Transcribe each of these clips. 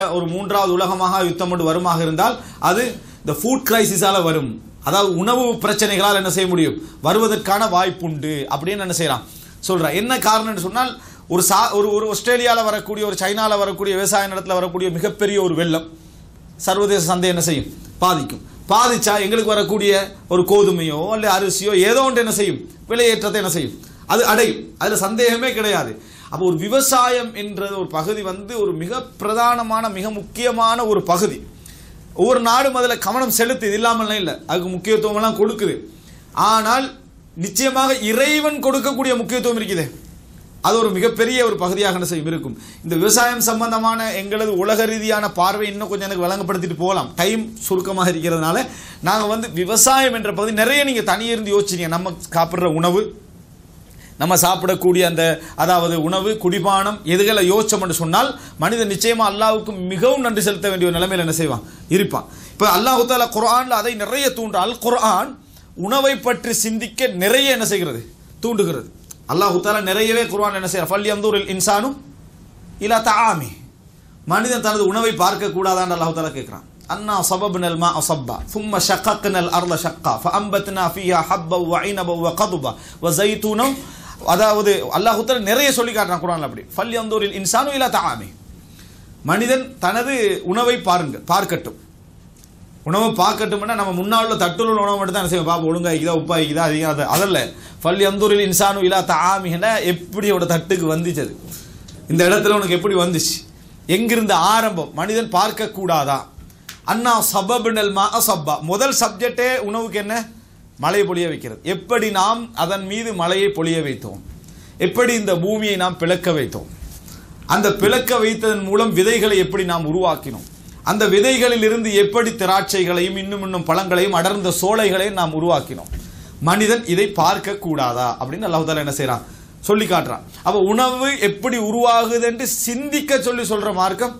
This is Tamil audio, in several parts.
ஒரு மூன்றாவது உலகமாக யுத்தம் கொண்டு வருமாக இருந்தால் அது இந்த ஃபுட் கிரைசிஸால வரும் அதாவது உணவு பிரச்சனைகளால் என்ன செய்ய முடியும் வருவதற்கான வாய்ப்புண்டு அப்படின்னு என்ன செய்யலாம் சொல்றேன் என்ன காரணம்னு சொன்னால் ஒரு சா ஒரு ஒரு ஆஸ்திரேலியாவில் வரக்கூடிய ஒரு சைனாவில் வரக்கூடிய விவசாய நிலத்தில் வரக்கூடிய மிகப்பெரிய ஒரு வெள்ளம் சர்வதேச சந்தை என்ன செய்யும் பாதிக்கும் பாதிச்சா எங்களுக்கு வரக்கூடிய ஒரு கோதுமையோ அல்ல அரிசியோ ஏதோ ஒன்று என்ன செய்யும் விலையேற்றத்தை என்ன செய்யும் அது அடையும் அதில் சந்தேகமே கிடையாது அப்போ ஒரு விவசாயம் என்ற ஒரு பகுதி வந்து ஒரு மிக பிரதானமான மிக முக்கியமான ஒரு பகுதி ஒவ்வொரு நாடும் அதில் கவனம் செலுத்து இல்லாமல் இல்லை அதுக்கு முக்கியத்துவம் எல்லாம் கொடுக்குது ஆனால் நிச்சயமாக இறைவன் கொடுக்கக்கூடிய முக்கியத்துவம் இருக்குதே அது ஒரு மிகப்பெரிய ஒரு பகுதியாக என்ன செய்யும் இருக்கும் இந்த விவசாயம் சம்பந்தமான எங்களது உலக ரீதியான பார்வை இன்னும் கொஞ்சம் எனக்கு வழங்கப்படுத்திட்டு போகலாம் டைம் சுருக்கமாக இருக்கிறதுனால நாங்கள் வந்து விவசாயம் என்ற பகுதி நிறைய நீங்கள் தனியே இருந்து யோசிச்சீங்க நம்ம சாப்பிட்ற உணவு நம்ம சாப்பிடக்கூடிய அந்த அதாவது உணவு குடிபானம் எதுகளை யோசிச்சோம்னு சொன்னால் மனிதன் நிச்சயமா அல்லாவுக்கு மிகவும் நன்றி செலுத்த வேண்டிய ஒரு நிலைமையில் என்ன செய்வான் இருப்பான் இப்போ அல்லாஹு தாலா குர்ஆன்ல அதை நிறைய தூண்டால் குர்ஆன் உணவை பற்றி சிந்திக்க நிறைய என்ன செய்கிறது தூண்டுகிறது அல்லாஹு தாலா நிறையவே குர்ஆன் என்ன செய்யறான் ஃபல் யந்தூரில் இன்சானும் இலா தஆமி மனிதன் தனது உணவை பார்க்க கூடாதான்னு அல்லாஹு தாலா கேட்கிறான் அன்னா صببنا الماء صبا ثم شققنا الارض شقا فانبتنا فيها حبا وعنبا وقضبا وزيتونا அதாவது அல்லாஹு தாலா நிறைய சொல்லி காட்டுறான் குர்ஆன்ல அப்படி ஃபல் யந்தூரில் இன்சானு இலா தஆமி மனிதன் தனது உணவை பாருங்க பார்க்கட்டும் உணவை பார்க்கட்டும்னா நம்ம முன்னால் உள்ள தட்டுல உள்ள உணவு மட்டும் தான் என்ன செய்வோம் பாப்பா ஒழுங்கா இருக்குதா உப்பா இருக்குதா அதிகம் அது அதல்ல ஃபல் எந்தூரில் இன்சானு இலா தாமிஹன எப்படி அவட தட்டுக்கு வந்துச்சு அது இந்த இடத்துல உனக்கு எப்படி வந்துச்சு எங்கிருந்த ஆரம்பம் மனிதன் பார்க்க கூடாதா அண்ணா சபபினல் மா சப்பா முதல் சப்ஜெக்டே உணவுக்கு என்ன மழை பொழிய வைக்கிறது எப்படி நாம் அதன் மீது மழையை பொழிய வைத்தோம் எப்படி இந்த பூமியை நாம் பிளக்க வைத்தோம் அந்த பிளக்க வைத்ததன் மூலம் விதைகளை எப்படி நாம் உருவாக்கினோம் அந்த விதைகளில் இருந்து எப்படி திராட்சைகளையும் இன்னும் இன்னும் பழங்களையும் அடர்ந்த சோலைகளையும் நாம் உருவாக்கினோம் மனிதன் இதை பார்க்க கூடாதா அப்படின்னு அல்லாஹ் தாலா என்ன செய்றான் சொல்லி காட்டுறான் அப்ப உணவு எப்படி உருவாகுது என்று சிந்திக்க சொல்லி சொல்ற மார்க்கம்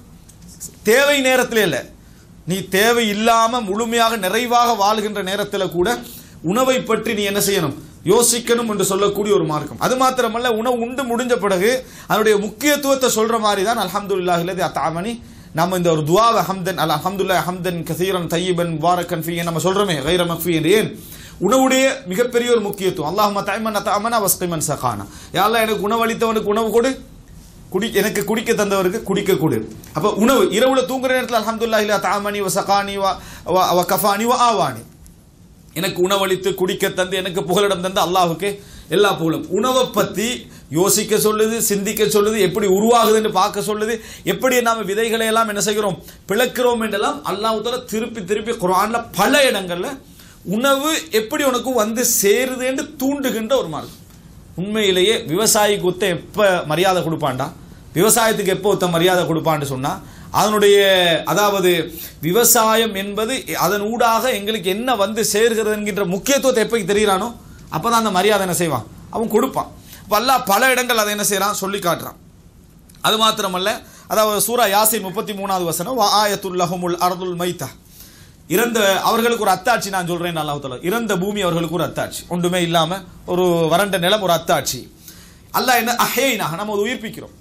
தேவை நேரத்தில் இல்லை நீ தேவை இல்லாம முழுமையாக நிறைவாக வாழ்கின்ற நேரத்தில் கூட உணவை பற்றி நீ என்ன செய்யணும் யோசிக்கணும் என்று சொல்லக்கூடிய ஒரு மார்க்கம் அது மாத்திரமல்ல உணவு உண்டு முடிஞ்ச பிறகு அதனுடைய முக்கியத்துவத்தை சொல்ற மாதிரி தான் அல்ஹம்துலில்லாஹ் இல்லதி அத்தாமனி நம்ம இந்த ஒரு துவாவை ஹம்தன் அல் அல்ஹம்துலில்லாஹ் ஹம்தன் கசீரன் தையீபன் முபாரக்கன் ஃபீ நம்ம சொல்றோமே கைர மக்ஃபி என்று ஏன் உணவுடைய மிகப்பெரிய ஒரு முக்கியத்துவம் அல்லாஹ் தைமன் அத்தாமனா வஸ்கைமன் சகானா யாரெல்லாம் எனக்கு உணவளித்தவனுக்கு உணவு கொடு குடி எனக்கு குடிக்க தந்தவருக்கு குடிக்க கொடு அப்ப உணவு இரவுல தூங்குற நேரத்தில் அல்ஹம்துலில்லாஹ் இல்லா தாமனி வ சகானி வ வ- வ கஃபானி வ ஆவானி எனக்கு உணவளித்து குடிக்க தந்து எனக்கு புகலிடம் தந்து அல்லாஹுக்கு எல்லா புகழும் உணவை பத்தி யோசிக்க சொல்லுது சிந்திக்க சொல்லுது எப்படி உருவாகுதுன்னு பார்க்க சொல்லுது எப்படி நாம விதைகளை எல்லாம் என்ன செய்கிறோம் பிளக்கிறோம் என்றெல்லாம் அல்லாஹ் தாலா திருப்பி திருப்பி குர்ஆன்ல பல இடங்கள்ல உணவு எப்படி உனக்கு வந்து சேருது என்று தூண்டுகின்ற ஒரு மார்க்கம் உண்மையிலேயே விவசாயிக்கு ஒத்த எப்ப மரியாதை கொடுப்பான்டா விவசாயத்துக்கு எப்போ ஒத்த மரியாதை கொடுப்பான்னு சொன்னா அதனுடைய அதாவது விவசாயம் என்பது அதன் ஊடாக எங்களுக்கு என்ன வந்து சேர்கிறது என்கின்ற முக்கியத்துவத்தை எப்போ தெரிகிறானோ அப்பதான் அந்த மரியாதை என்ன செய்வான் அவன் கொடுப்பான் அப்ப அல்லாஹ் பல இடங்கள் அதை என்ன செய்றான் சொல்லி காட்டுறான் அது மாத்திரமல்ல அதாவது சூரா யாசின் முப்பத்தி மூணாவது வசனம் வ ஆயத்துல்லஹுமுல் அர்துல் மைத்தா இறந்த அவர்களுக்கு ஒரு அத்தாட்சி நான் சொல்றேன் அல்லாஹ் தஆலா இறந்த பூமி அவர்களுக்கு ஒரு அத்தாட்சி ஒன்றுமே இல்லாம ஒரு வறண்ட நிலம் ஒரு அத்தாட்சி அல்லாஹ் என்ன அஹேனா நம்ம அதை உயிர்ப்பிக்கிறோம்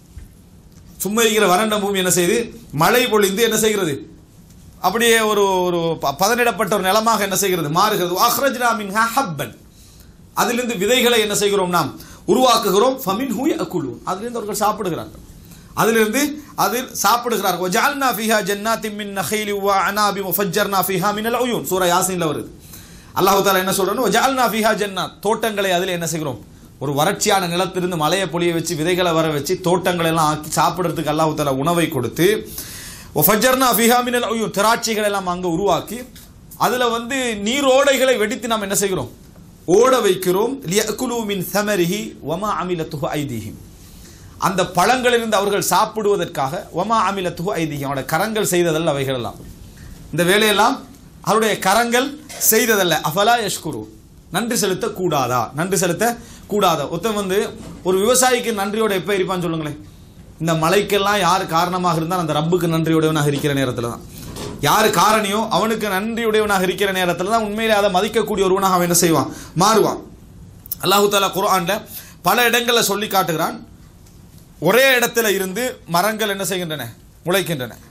சும்மா இருக்கிற வறண்ட பூமி என்ன செய்யுது மழை பொழிந்து என்ன செய்கிறது அப்படியே ஒரு ஒரு ப- பதனிடப்பட்ட ஒரு நிலமாக என்ன செய்கிறது மாறுகிறது அஹ்ரஜ்னா மின்ஹா ஹப்பன் அதிலிருந்து விதைகளை என்ன செய்கிறோம் நாம் உருவாக்குகிறோம் ஃபமின் ஹூ அக்குலு அதிலிருந்து அவர்கள் சாப்பிடுகிறார்கள் அதிலிருந்து அதில் சாப்பிடுகிறார்கள் வஜால்னா ஃபிஹா ஜன்னாத்தின் மின் நஹைலி வ அனாபி முஃபஜ்ஜர்னா ஃபிஹா மினல் உயூன் சூரா யாசீன்ல வருது அல்லாஹ் தாலா என்ன சொல்றானோ வஜால்னா ஃபிஹா ஜன்னாத் தோட்டங்களை அதில் என்ன செய்கிறோம் ஒரு வறட்சியான நிலத்திலிருந்து மலையை பொழிய வச்சு விதைகளை வர வச்சு தோட்டங்களை எல்லாம் ஆக்கி சாப்பிடுறதுக்கு அல்லாஹ் தாலா உணவை கொடுத்து ஒஃபஜர்னா ஃபிஹா மினல் உயூன் திராட்சைகளை எல்லாம் அங்கே உருவாக்கி அதுல வந்து நீரோடைகளை வெடித்து நாம் என்ன செய்கிறோம் ஓட வைக்கிறோம் லியக்குலு மின் சமரிஹி வமா அமிலத்துஹு ஐதீஹிம் அந்த பழங்களிலிருந்து அவர்கள் சாப்பிடுவதற்காக வமா அமிலத்துஹு ஐதீஹிம் அவருடைய கரங்கள் செய்ததல்ல அவைகள் எல்லாம் இந்த வேலையெல்லாம் அவருடைய கரங்கள் செய்ததல்ல அஃபலா யஷ்குரு நன்றி செலுத்த கூடாதா நன்றி செலுத்த கூடாதா ஒருத்தன் வந்து ஒரு விவசாயிக்கு நன்றியோட எப்ப இருப்பான்னு சொல்லுங்களேன் இந்த மழைக்கெல்லாம் யார் காரணமாக இருந்தால் அந்த ரப்புக்கு நன்றியுடையவனாக இருக்கிற நேரத்தில் தான் யார் காரணியோ அவனுக்கு நன்றியுடையவனாக இருக்கிற நேரத்தில் தான் உண்மையிலே அதை மதிக்கக்கூடிய ஒருவனாக அவன் என்ன செய்வான் மாறுவான் அல்லாஹு தாலா குர்ஆன்ல பல இடங்களில் சொல்லி காட்டுகிறான் ஒரே இடத்துல இருந்து மரங்கள் என்ன செய்கின்றன முளைக்கின்றன